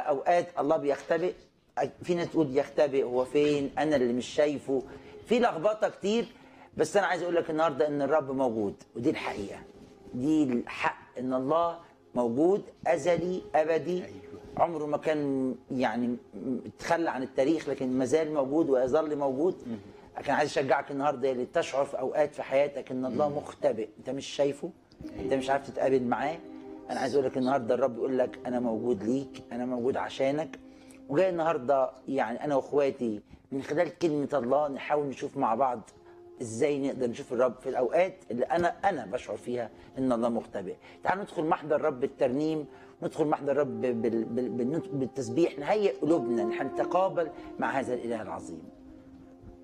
اوقات الله بيختبئ في ناس تقول يختبئ هو فين انا اللي مش شايفه في لخبطه كتير بس انا عايز اقول لك النهارده ان الرب موجود ودي الحقيقه دي الحق ان الله موجود ازلي ابدي عمره ما كان يعني م- تخلى عن التاريخ لكن ما زال موجود ويظل موجود لكن عايز اشجعك النهارده اللي تشعر في اوقات في حياتك ان الله مختبئ انت مش شايفه انت مش عارف تتقابل معاه انا عايز اقول لك النهارده الرب يقول لك انا موجود ليك انا موجود عشانك وجاي النهارده يعني انا واخواتي من خلال كلمه الله نحاول نشوف مع بعض ازاي نقدر نشوف الرب في الاوقات اللي انا انا بشعر فيها ان الله مختبئ تعالوا ندخل محضر الرب بالترنيم ندخل محضر الرب بال- بال- بالنطق- بالتسبيح نهيئ قلوبنا نحن نتقابل مع هذا الاله العظيم